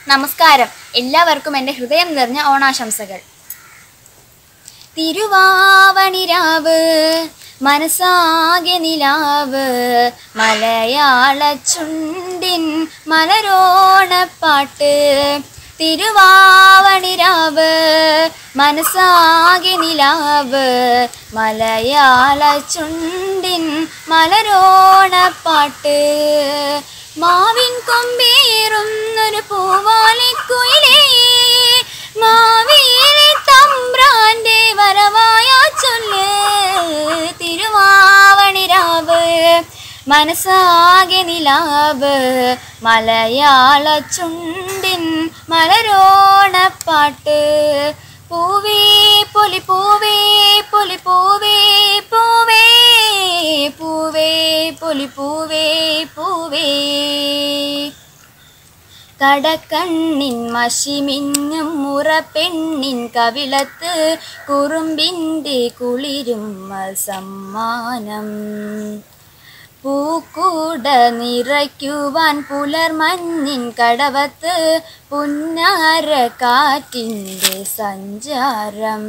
നമസ്കാരം എല്ലാവർക്കും എൻ്റെ ഹൃദയം നിറഞ്ഞ ഓണാശംസകൾ തിരുവാവണിരാവ് മനസ്സാകെ നിലാവ് മലയാള ചുണ്ടിൻ മലരോണപ്പാട്ട് തിരുവാവണിരാവ് മനസ്സാകെ നിലാവ് മലയാള ചുണ്ടിൻ മലരോണപ്പാട്ട് മാവിൻ കൊമ്പേറുന്നൊരു പൂവാലിക്കുയിലേ മാവേലി തമ്പ്രാന്റെ വരവായ ചൊല്ല് തിരുവാവണിരാവ് മനസ്സാകെ നിലാവ് മലയാള ചുണ്ടിൻ മലരോണപ്പാട്ട് പൂവേ പൊലി പൂവേ പൊലി പൂവേ പൂവേ പൂവേ പൊലി പൂവേ പൂവേ കടക്കണ്ണിൻ മഷിമിന്നും മുറപ്പെണ്ണിൻ കവിളത്ത് കുറുമ്പിൻ്റെ കുളിരും സമ്മാനം പൂക്കൂട നിറയ്ക്കുവാൻ പുലർമഞ്ഞിൻ കടവത്ത് പുന്നാര കാറ്റിൻ്റെ സഞ്ചാരം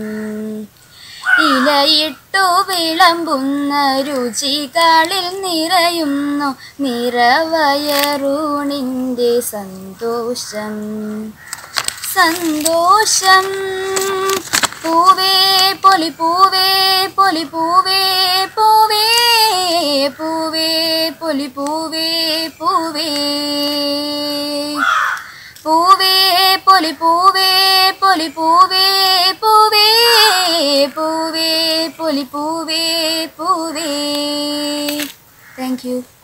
ഇലയിട്ടു വിളമ്പുന്ന രുചികളിൽ നിറയുന്നു നിറവയറൂണിൻ്റെ സന്തോഷം സന്തോഷം പൂവേ പൊലി പൂവേ പൊലി പൂവേ പൂവേ പൂവേ പൊലി പൂവേ പൂവേ പൂവേ പൊലി പൂവേ പൊലി പൂവേ പൂവേ പൂവേ പൊലി പൂവേ പൂവേ താങ്ക് യു